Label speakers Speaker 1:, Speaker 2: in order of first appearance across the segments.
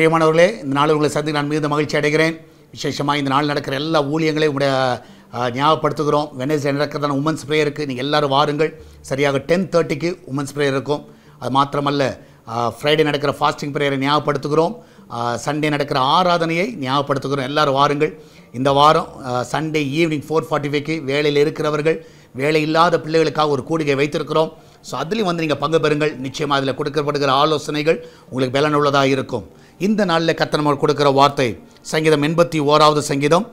Speaker 1: பிரியமானவர்களே இந்த நாள் உங்களை சந்தி நான் மிகுந்த மகிழ்ச்சி அடைகிறேன் விசேஷமாக இந்த நாள் நடக்கிற எல்லா ஊழியங்களையும் உடைய அஹ், ஞாபகப்படுத்துகிறோம் வெனஸ்டே நடக்கிறதான உமன்ஸ் ப்ரேயருக்கு நீங்கள் எல்லாரும் வாருங்கள் சரியாக டென் தேர்ட்டிக்கு உமன்ஸ் ப்ரேயர் இருக்கும் அது மாத்திரமல்ல ஃப்ரைடே நடக்கிற ஃபாஸ்டிங் ப்ரேயரை ஞாபகப்படுத்துகிறோம் சண்டே நடக்கிற ஆராதனையை ஞாபகப்படுத்துகிறோம் எல்லாரும் வாருங்கள் இந்த வாரம் சண்டே ஈவினிங் ஃபோர் ஃபார்ட்டி ஃபைவ்க்கு வேலையில் இருக்கிறவர்கள் வேலை இல்லாத பிள்ளைகளுக்காக ஒரு கூடுகை வைத்திருக்கிறோம் ஸோ அதுலேயும் வந்து நீங்கள் பங்கு பெறுங்கள் நிச்சயமாக அதில் கொடுக்கப்படுகிற ஆலோசனைகள் உங்களுக்கு பலனுள்ளதாக இருக்கும் இந்த நாளில் கத்தனமாக கொடுக்குற வார்த்தை சங்கீதம் எண்பத்தி ஓராவது சங்கீதம்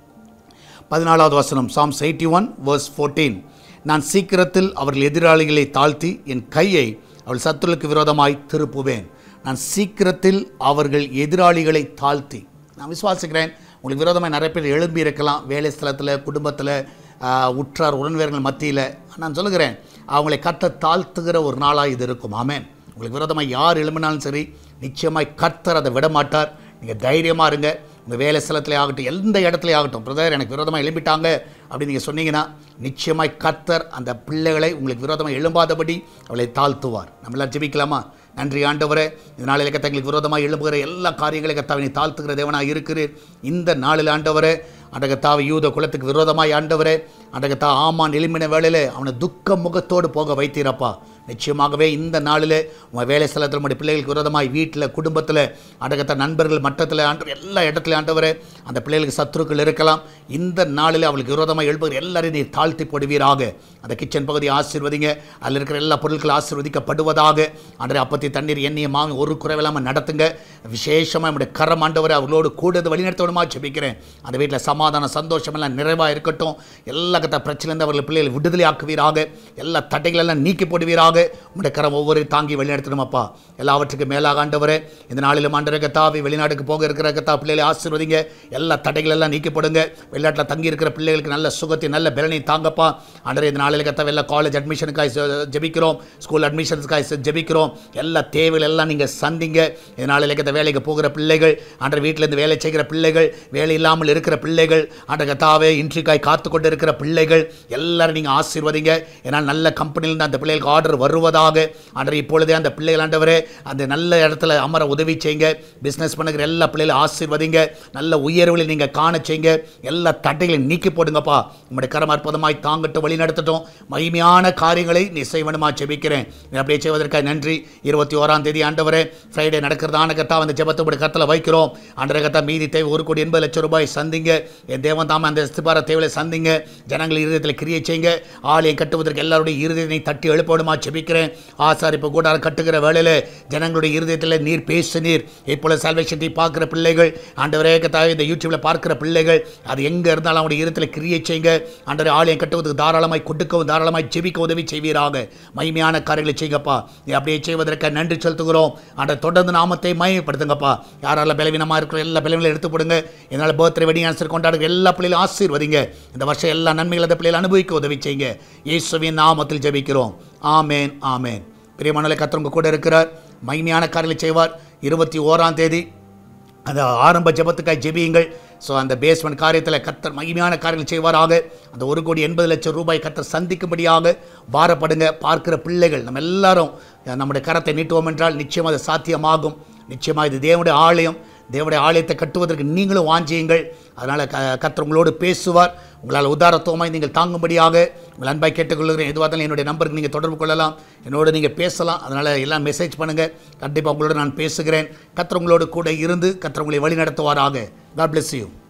Speaker 1: பதினாலாவது வசனம் Psalms eighty one verse fourteen நான் சீக்கிரத்தில் அவர்கள் எதிராளிகளை தாழ்த்தி என் கையை அவள் சத்துருளுக்கு விரோதமாய் திருப்புவேன் நான் சீக்கிரத்தில் அவர்கள் எதிராளிகளை தாழ்த்தி நான் விசுவாசிக்கிறேன் உங்களுக்கு விரோதமாக நிறைய பேர் எழும்பி இருக்கலாம் வேலை ஸ்தலத்தில் குடும்பத்தில் உற்றார் உடன்வேர்கள் மத்தியில் நான் சொல்லுகிறேன் அவங்களை கத்த தாழ்த்துகிற ஒரு நாளாக இது இருக்கும் ஆமென் உங்களுக்கு விரோதமாக யார் எழும்பினாலும் சரி நிச்சயமாய் கர்த்தர் அதை விட மாட்டார் நீங்கள் தைரியமாக இருங்க உங்கள் வேலை ஸ்தலத்திலே ஆகட்டும் எந்த இடத்துலையும் ஆகட்டும் பிரதர் எனக்கு விரோதமாக எழும்பிட்டாங்க அப்படின்னு நீங்கள் சொன்னீங்கன்னா நிச்சயமாய் கர்த்தர் அந்த பிள்ளைகளை உங்களுக்கு விரோதமாக எழும்பாதபடி அவளை தாழ்த்துவார் நம்மளாம் ஜெபிக்கலாமா நன்றி ஆண்டவரே இந்த நாளில் கத்தங்களுக்கு விரோதமாக எழும்புகிற எல்லா காரியங்களையும் கத்தாவினை தாழ்த்துகிற தேவனாக இருக்கிறீர் இந்த நாளில் ஆண்டவரே அண்டகத்தாவை யூத குலத்துக்கு விரோதமாய் ஆண்டவரே அண்டகத்தா ஆமான் எளிமின வேளையில் அவனை துக்க முகத்தோடு போக வைத்தீரப்பா நிச்சயமாகவே இந்த நாளில் உங்கள் வேலை ஸ்தலத்தில் உங்களுடைய பிள்ளைகளுக்கு விரோதமாய் வீட்டில் குடும்பத்தில் அடகத்த நண்பர்கள் மட்டத்தில் ஆண்டு எல்லா இடத்துலையும் ஆண்டவரே அந்த பிள்ளைகளுக்கு சத்துருக்கள் இருக்கலாம் இந்த நாளில் அவளுக்கு விரோதமாக எழுப்புகிற எல்லாரையும் நீர் தாழ்த்தி போடுவீராக அந்த கிச்சன் பகுதியை ஆசீர்வதிங்க அதில் இருக்கிற எல்லா பொருட்களும் ஆசீர்வதிக்கப்படுவதாக அன்றைய அப்பத்தி தண்ணீர் எண்ணெயை மாவி ஒரு குறைவில்லாமல் நடத்துங்க விசேஷமாக நம்முடைய கரம் ஆண்டவரை அவர்களோடு கூடுதல் வழிநடத்தணுமா ஜெபிக்கிறேன் அந்த வீட்டில் சமாதான சந்தோஷம் எல்லாம் நிறைவாக இருக்கட்டும் எல்லா கத்த பிரச்சனையிலேருந்து அவர்கள் பிள்ளைகளை விடுதலை ஆக்குவீராக எல்லா தடைகளெல்லாம் நீக்கி போடுவீராக உங்களுடைய கரம் ஒவ்வொரு தாங்கி வழிநடத்தணுமப்பா எல்லாவற்றுக்கும் மேலாக ஆண்டவரே இந்த நாளிலும் ஆண்டவரே கத்தாவி வெளிநாட்டுக்கு போக இருக்கிற கத்தா பிள்ளைகளை ஆசீர்வதிங்க எல்லா தடைகள் எல்லாம் நீக்கி போடுங்க வெளிநாட்டில் தங்கி இருக்கிற பிள்ளைகளுக்கு நல்ல சுகத்தை நல்ல பலனை தாங்கப்பா ஆண்டவரே இந்த நாளில் கத்தா எல்லா காலேஜ் அட்மிஷனுக்காக ஜெ- ஜெபிக்கிறோம் ஸ்கூல் அட்மிஷன்ஸ்க்காக ஜெபிக்கிறோம் எல்லா தேவைகள் எல்லாம் நீங்கள் சந்திங்க இந்த நாளில் கத்த வேலைக்கு போகிற பிள்ளைகள் ஆண்டர் வீட்டிலேருந்து வேலை செய்கிற பிள்ளைகள் வேலை இல்லாமல் இருக்கிற பிள்ளைகள் ஆண்டர் கத்தாவே இன்ட்ரிக்காய் காத்து கொண்டு இருக்கிற பிள்ளைகள் எல்லாரும் நீங்கள் ஆசீர்வதிங்க ஏன்னா நல்ல கம்பெனிலேருந்து அந்த பிள்ளைகளுக்கு ஆர்டர் வருவதாக ஆண்டர் இப்பொழுதே அந்த பிள்ளைகள் ஆண்டவரே அந்த நல்ல இடத்துல அமர உதவி செய்யுங்க பிஸ்னஸ் பண்ணுகிற எல்லா பிள்ளைகளும் ஆசீர்வதிங்க நல்ல உயர்வுகளை நீங்கள் காண செய்யுங்க எல்லா தட்டைகளையும் நீக்கி போடுங்கப்பா உங்களுடைய கரம் அற்புதமாய் தாங்கட்டும் வழி நடத்தட்டும் மகிமையான காரியங்களை நீ செய்வனுமா ஜெபிக்கிறேன் நீ அப்படியே செய்வதற்காக நன்றி இருபத்தி ஓராம் தேதி ஆண்டவரே ஃப்ரைடே நடக்கிறதான கத்தா அந்த ஜெபத்தை உடைய கருத்தில் வைக்கிறோம் ஆண்டரை கத்தா மீதி தேவை ஒரு கோடி எண்பது லட்சம் ரூபாய் சந்திங்க என் தேவன் தாம அந்த இஸ்திபார தேவையை சந்திங்க ஜனங்கள் இருதயத்தில் கிரியை செய்யுங்க ஆலயம் கட்டுவதற்கு எல்லாருடைய இருதயத்தை தட்டி எழுப்பணுமா ஜெபிக்கிறேன் ஆசாரிப்பு கூடாரம் கட்டுகிற வேளையில் ஜனங்களுடைய இருதயத்தில் நீர் பேசு நீர் இப்பொழுது சால்வேஷன் டீ பார்க்குற பிள்ளைகள் ஆண்டவரே கத்தாவே இந்த யூடியூப்ல பார்க்குற பிள்ளைகள் அது எங்கே இருந்தாலும் அவனுடைய இருதயத்தில் கிரியை செய்யுங்க ஆண்டவரே ஆலயம் கட்டுவதற்கு தாராளமாய் கொடுக்கவும் தாராளமாய் ஜெபிக்க உதவி செய்வீராக மகிமையான காரியங்களை செய்யுங்கப்பா நீ அப்படியே செய்வதற்கு நன்றி செலுத்துகிறோம் ஆண்ட தொடர்ந்து நாமத்தை மகிமைப்படுத்துங்கப்பா யாரெல்லாம் பலவீனமாக இருக்கிற எல்லா பலவீனங்களும் எடுத்து போடுங்க என்னால் பர்த்டே வெட்டிங் ஆன்சர் கொண்டாடுற எல்லா பிள்ளைகளும் ஆசீர்வதிங்க இந்த வருஷம் எல்லா நன்மைகள் அந்த பிள்ளைகள் அனுபவிக்க உதவி செய்யுங்க இயேசுவின் நாமத்தில் ஜெபிக்கிறோம் ஆமேன் ஆமேன் பிரியமானலை கத்தவங்க கூட இருக்கிறார் மகிமையான காரியங்களை செய்வார் இருபத்தி ஓராம் தேதி அந்த ஆரம்ப ஜெபத்துக்காய் ஜெபியுங்கள் ஸோ அந்த பேஸ்மெண்ட் காரியத்தில் கத்தர் மகிமையான காரியங்கள் செய்வாராக அந்த ஒரு கோடி எண்பது லட்சம் ரூபாய் கத்தர் சந்திக்கும்படியாக பாரப்படுங்க பார்க்கிற பிள்ளைகள் நம்ம எல்லாரும் நம்முடைய கரத்தை நீட்டுவோம் என்றால் நிச்சயம் அது சாத்தியமாகும் நிச்சயமாக இது தேவனுடைய ஆலயம் தேவனுடைய ஆலயத்தை கட்டுவதற்கு நீங்களும் வாஞ்சியுங்கள் அதனால் க கத்தர் உங்களோடு பேசுவார் உங்களால் உதாரத்துவமாய் நீங்கள் தாங்கும்படியாக உங்கள் அன்பாய் கேட்டுக்கொள்கிறேன் எதுவாக இருந்தாலும் என்னுடைய நம்பருக்கு நீங்கள் தொடர்பு கொள்ளலாம் என்னோடு நீங்கள் பேசலாம் அதனால் எல்லாம் மெசேஜ் பண்ணுங்கள் கண்டிப்பாக உங்களோட நான் பேசுகிறேன் கத்தர் உங்களோடு கூட இருந்து கத்தர் உங்களை வழி நடத்துவாராக காட் bless you